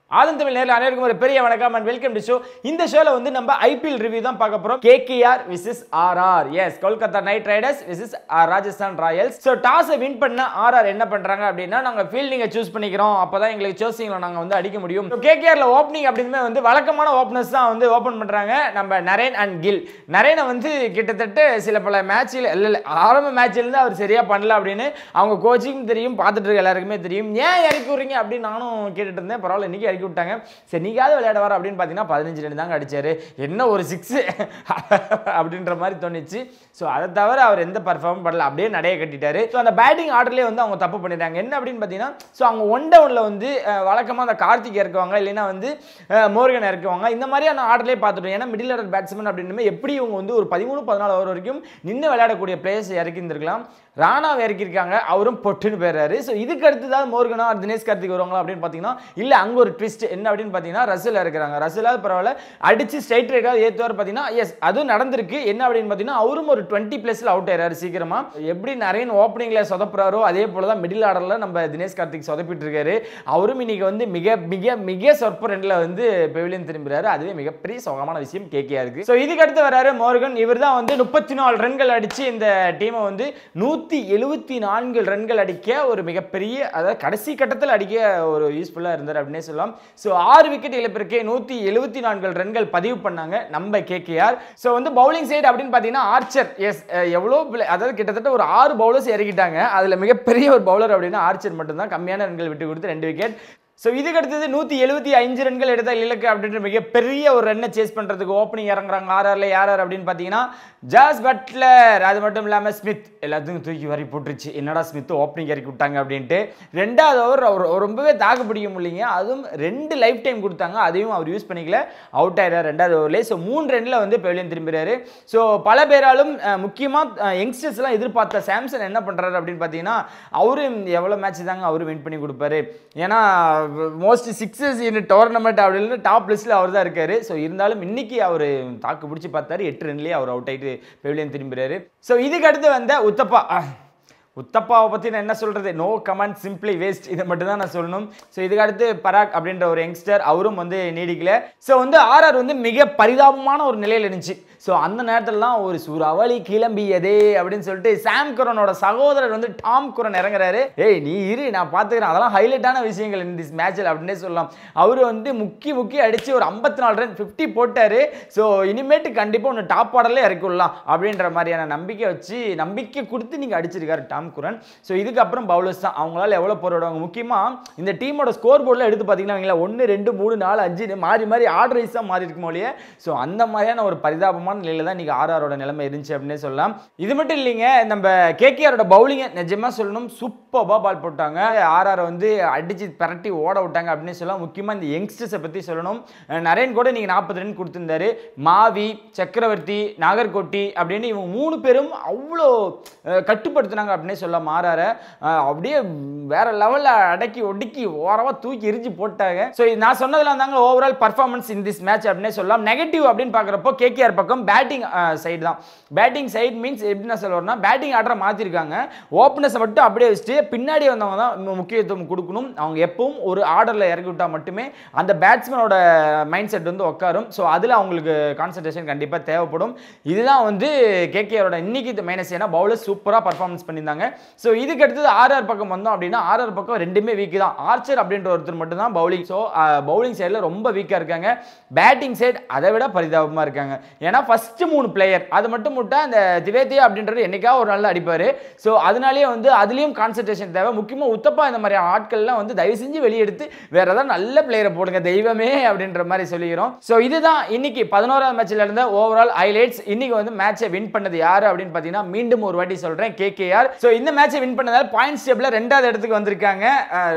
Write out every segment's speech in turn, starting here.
ஆதன் தமிழ் நேரில் அனைவருக்கும் ஒரு பெரிய வணக்கம் அண்ட் வெல்கம் டு ஷோ இந்த ஷோல வந்து நம்ம ஐபிஎல் ரிவ்யூ தான் பார்க்க போறோம் கேகேஆர் விசஸ் ஆர்ஆர் எஸ் Kolkata Knight Riders versus Rajasthan Royals so டாஸை வின் பண்ண ஆர்ஆர் என்ன பண்றாங்க அப்படின்னா நாங்க ஃபீல்டிங்கை சூஸ் பண்ணிக்கிறோம் அப்பதான் எங்களுக்கு சோசிங்ல நாங்க வந்து அடிக்க முடியும் கேகேஆர்ல ஓப்பனிங் அப்படின்னு வந்து வழக்கமான ஓப்பனர்ஸ் தான் வந்து ஓப்பன் பண்றாங்க நம்ம நரேன் அண்ட் கில் நரேனை வந்து கிட்டத்தட்ட சில பல மேட்சில் இல்ல இல்ல ஆரம்ப மேட்ச்ல இருந்து அவர் சரியா பண்ணல அப்படின்னு அவங்க கோச்சிங் தெரியும் பார்த்துட்டு இருக்க எல்லாருக்குமே தெரியும் ஏன் இறக்கி விடுறீங்க அப்படின்னு நானும் கேட்டுட்டு இருந்தேன் பரவாயில்ல இன்னைக்கு இறக்கி விட்டாங்க சரி நீக்காவது விளையாட வர அப்படின்னு பார்த்தீங்கன்னா பதினஞ்சு ரன் தாங்க அடிச்சாரு என்ன ஒரு சிக்ஸ் அப்படின்ற மாதிரி தோணுச்சு ஸோ அதை தவிர அவர் எந்த பர்ஃபார்ம் பண்ணல அப்படியே நடைய கட்டிட்டாரு ஸோ அந்த பேட்டிங் ஆர்டர்லேயே வந்து அவங்க தப்பு பண்ணிட்டாங்க என்ன அப்படின்னு பார்த்தீங்கன்னா ஸோ அவங்க ஒன் டவுனில் வந்து வழக்கமாக அந்த கார்த்திக் இறக்குவாங்க இல்லைன்னா வந்து அஹ், மோர்கன் இறக்குவாங்க இந்த மாதிரியான ஆர்டர்லேயே பார்த்துட்டோம் ஏன்னா மிடில் ஆர்டர் பேட்ஸ்மேன் அப்படின்னு எப்படி இவங்க வந்து ஒரு பதிமூணு பதினாலு ஓவர் வரைக்கும் நின்று விளையாடக்கூடிய பிளேயர்ஸ் இறக்கி இருந்திருக்கலாம் ராணாவை இறக்கியிருக்காங்க அவரும் பொட்டுன்னு போயிடுறாரு ஸோ இதுக்கு அடுத்ததாவது மோர்கனா or தினேஷ் கார்த்திக் வருவாங்களா அப்படின்னு பார்த்தீங்கன்னா இல்லை அங்கே ஒரு ட்விஸ்ட் என்ன அப்படின்னு பார்த்தீங்கன்னா ரசில் இருக்கிறாங்க ரசிலாவது பரவாயில்ல அடிச்சு ஸ்ட்ரைட் ரைட்டாக ஏற்றுவார் பார்த்தீங்கன்னா எஸ் அதுவும் நடந்திருக்கு என்ன அப்படின்னு பார்த்தீங்கன்னா அவரும் ஒரு டுவெண்ட்டி ப்ளஸில் அவுட் ஆயிடுறாரு சீக்கிரமா எப்படி நிறைய ஓப்பனிங்கில் சொதப்புறாரோ அதே போல தான் மிடில் ஆர்டரில் நம்ம தினேஷ் கார்த்திக் சொதப்பிட்டு இருக்காரு அவரும் இன்னைக்கு வந்து மிக மிக மிக சொற்ப ரெண்டில் வந்து பெவிலியன் திரும்புறாரு அதுவே மிகப்பெரிய சோகமான விஷயம் கேகே இருக்கு ஸோ இதுக்கு அடுத்து வராரு மோர்கன் இவர் தான் வந்து முப்பத்தி நாலு ரன்கள் அடிச்சு இந்த டீமை வந்து நூற்றி எழுபத்தி நான்கு ரன்கள் அடிக்க ஒரு மிகப்பெரிய அதாவது கடைசி கட்டத்தில் அடிக்க ஒரு யூஸ்ஃபுல்லாக இருந்தார் அப்படின்னே சொல்லலாம் ஸோ ஆறு விக்கெட் இழப்பிற்கே நூற்றி எழுபத்தி நான்கு ரன்கள் பதிவு பண்ணாங்க நம்ம கேகேஆர் ஸோ வந்து பவுலிங் சைடு அப்படின்னு பார்த்தீங்கன்னா ஆர்ச்சர் எஸ் எவ்வளோ பிள்ளை- அதாவது கிட்டத்தட்ட ஒரு ஆறு பவுலர்ஸ் இறக்கிட்டாங்க அதில் மிகப்பெரிய ஒரு பவுலர் அப்படின்னா ஆர்ச்சர் மட்டும்தான் கம்மியான ரன்கள் விட்டு கொடுத்து ரெண்டு விக்கெட் ஸோ இதுக்கு அடுத்தது நூற்றி எழுபத்தி அஞ்சு ரன்கள் எடுத்த இலக்கு அப்படின்ற மிகப்பெரிய ஒரு ரன்னை சேஸ் பண்ணுறதுக்கு ஓப்பனிங் இறங்குறாங்க ஆர்ஆர்ல யார் யார் அப்படின்னு பார்த்தீங்கன்னா ஜாஸ் பட்லர் அது மட்டும் இல்லாமல் ஸ்மித் எல்லாத்துக்கும் தூக்கி வரி போட்டுருச்சு என்னடா ஸ்மித் ஓப்பனிங் இறக்கி விட்டாங்க அப்படின்ட்டு ரெண்டாவது ஓவர் அவர் ரொம்பவே தாக்கு பிடிக்க முடியலைங்க அதுவும் ரெண்டு லைஃப் டைம் கொடுத்தாங்க அதையும் அவர் யூஸ் பண்ணிக்கல அவுட் ஆயிடுறாரு ரெண்டாவது ஓவர்லேயே ஸோ மூணு ரன்ல வந்து பெவிலியன் திரும்புறாரு ஸோ பல பேராலும் முக்கியமாக யங்ஸ்டர்ஸ்லாம் எதிர்பார்த்த சாம்சன் என்ன பண்ணுறாரு அப்படின்னு பார்த்தீங்கன்னா அவரும் எவ்வளோ மேட்ச் தாங்க அவரு வின் பண்ணி கொடுப்பாரு ஏன்னா மோஸ்ட் சிக்ஸஸ் இன் டோர்னமெண்ட் அப்படின்னு டாப் லிஸ்ட்டில் அவர் தான் இருக்காரு ஸோ இருந்தாலும் இன்னைக்கு அவர் தாக்கு பிடிச்சி பார்த்தாரு எட்டு ரன்லேயே அவர் அவுட் ஆகிட்டு பெவிலியன் திரும்புறாரு ஸோ இதுக்கு அடுத்து வந்த உத்தப்பா அஹ், உத்தப்பாவை பற்றி நான் என்ன சொல்கிறது நோ கமெண்ட் சிம்பிளி வேஸ்ட் இதை மட்டும் தான் நான் சொல்லணும் ஸோ இதுக்கு அடுத்து பராக் அப்படின்ற ஒரு யங்ஸ்டர் அவரும் வந்து நீடிக்கல ஸோ வந்து ஆர்ஆர் வந்து மிக பரிதாபமான ஒரு நிலையில் இருந்துச்சு ஸோ அந்த நேரத்திலலாம் ஒரு சூறாவளி கிளம்பியதே அப்படின்னு சொல்லிட்டு சாம் குரனோட சகோதரர் வந்து டாம் குரன் இறங்குறாரு ஏய் நீ இரு நான் பார்த்துக்கிறேன் அதெல்லாம் ஹைலைட்டான விஷயங்கள் இந்த மேட்சில் அப்படின்னே சொல்லலாம் அவர் வந்து முக்கி முக்கி அடித்து ஒரு ஐம்பத்தி நாலு ரன் ஃபிஃப்டி போட்டார் ஸோ இனிமேட்டு கண்டிப்பாக ஒன்று டாப் ஆர்டர்லேயே இறக்கி விடலாம் அப்படின்ற மாதிரியான நம்பிக்கை வச்சு நம்பிக்கை கொடுத்து நீங்கள் அடிச்சிருக்காரு டாம் குரன் ஸோ இதுக்கப்புறம் பவுலர்ஸ் தான் அவங்களால எவ்வளோ போராடுவாங்க முக்கியமாக இந்த டீமோட ஸ்கோர் போர்டில் எடுத்து பார்த்தீங்கன்னா வைங்களேன், ஒன்று ரெண்டு மூணு நாலு அஞ்சு மாறி மாறி ஆர்டர் வைஸ் தான் மாறி இருக்கும் போலயே ஸோ அந்த மாதிரியான ஒரு பரிதாபமான நிலையில தான் இன்னைக்கு ஆர்ஆரோட நிலைமை இருந்துச்சு அப்படின்னே சொல்லலாம் இது மட்டும் இல்லைங்க நம்ம கேகேஆரோட பவுலிங்கை நிஜமா சொல்லணும் சூப்பராக பால் போட்டாங்க ஆர்ஆர் வந்து அடிச்சு பரட்டி ஓட விட்டாங்க அப்படின்னு சொல்லலாம் முக்கியமாக இந்த யங்ஸ்டர்ஸை பற்றி சொல்லணும் அஹ் நரேன் கூட நீங்கள் நாற்பது ரன் கொடுத்திருந்தாரு மாவி சக்கரவர்த்தி நாகர்கோட்டி அப்படின்னு இவங்க மூணு பேரும் அவ்வளோ அஹ், கட்டுப்படுத்துனாங்க அப்படின்னே சொல்லலாம் ஆர்ஆர அப்படியே வேற லெவலில் அடக்கி ஒடுக்கி ஓரமாக தூக்கி எரிஞ்சு போட்டாங்க ஸோ நான் சொன்னதுல தாங்க overall performance in this match அப்படின்னே சொல்லலாம் நெகட்டிவ் அப்படின்னு பார்க்குறப்போ கேகேஆர் பக்கம் பேட்டிங் சைடு தான் பேட்டிங் சைடு மீன்ஸ் எப்படி நான் சொல்லுவேன்னா பேட்டிங் ஆர்டரை மாற்றிருக்காங்க ஓப்பனர்ஸை மட்டும் அப்படியே வச்சுட்டு பின்னாடி வந்தவங்க தான் மு- முக்கியத்துவம் கொடுக்கணும் அவங்க எப்பவும் ஒரு ஆர்டரில் இறக்கி விட்டால் மட்டுமே அந்த பேட்ஸ்மேனோட மைண்ட் செட் வந்து உட்காரும் ஸோ அதில் அவங்களுக்கு கான்சன்ட்ரேஷன் கண்டிப்பாக தேவைப்படும் இதுதான் வந்து கேகேஆரோட இன்னைக்கு மைனஸ் ஏன்னா பவுலர் சூப்பராக பர்ஃபார்மன்ஸ் பண்ணியிருந்தாங்க ஸோ இதுக்கு அடுத்தது ஆர்ஆர் பக்கம் வந்தோம் அப்படின்னா ஆர்ஆர் பக்கம் ரெண்டுமே வீக் தான் ஆர்ச்சர் அப்படின்ற ஒருத்தர் மட்டும் தான் பவுலிங் ஸோ பவுலிங் சைடில் ரொம்ப வீக்காக இருக்காங்க பேட்டிங் சைடு அதை விட பரிதாபமாக இருக்காங்க ஏன்னா ஃபர்ஸ்ட் மூணு பிளேயர் அது மட்டும் விட்டா அந்த திவேத்தியா அப்படின்றது என்னைக்காவது ஒரு நாள் அடிப்பார் ஸோ அதனாலேயே வந்து அதுலேயும் கான்சன்ட்ரேஷன் தேவை முக்கியமாக உத்தப்பா இந்த மாதிரி ஆட்கள்லாம் வந்து தயவு செஞ்சு வெளியெடுத்து வேற ஏதாவது நல்ல பிளேயரை போடுங்க தெய்வமே அப்படின்ற மாதிரி சொல்லிக்கிறோம் ஸோ இதுதான் இன்னைக்கு பதினோராவது மேட்ச்ல இருந்த ஓவரால் ஹைலைட்ஸ் இன்னைக்கு வந்து மேட்சை வின் பண்ணது யாரு அப்படின்னு பார்த்தீங்கன்னா மீண்டும் ஒரு வாட்டி சொல்றேன் கேகேஆர் ஸோ இந்த மேட்சை வின் பண்ணதால் பாயிண்ட்ஸ் டேபிள் ரெண்டாவது இடத்துக்கு வந்திருக்காங்க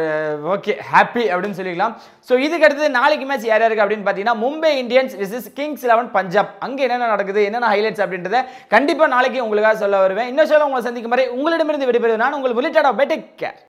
ஓகே ஹாப்பி அப்படின்னு சொல்லிக்கலாம் ஸோ இதுக்கு அடுத்தது நாளைக்கு மேட்ச் யார் யாருக்கு அப்படின்னு பார்த்தீங்கன்னா Mumbai Indians versus Kings Eleven Punjab அங்கே என்னென்ன நடக்குது என்னென்ன ஹைலைட்ஸ் அப்படின்றத கண்டிப்பாக நாளைக்கு உங்களுக்காக சொல்ல வருவேன் இன்னும் சொல்ல உங்களை சந்திக்கும் வரை உங்களிடமிருந்து விடைபெறுவது நான் உங்கள் முலிட்டாடா பெட்டேக்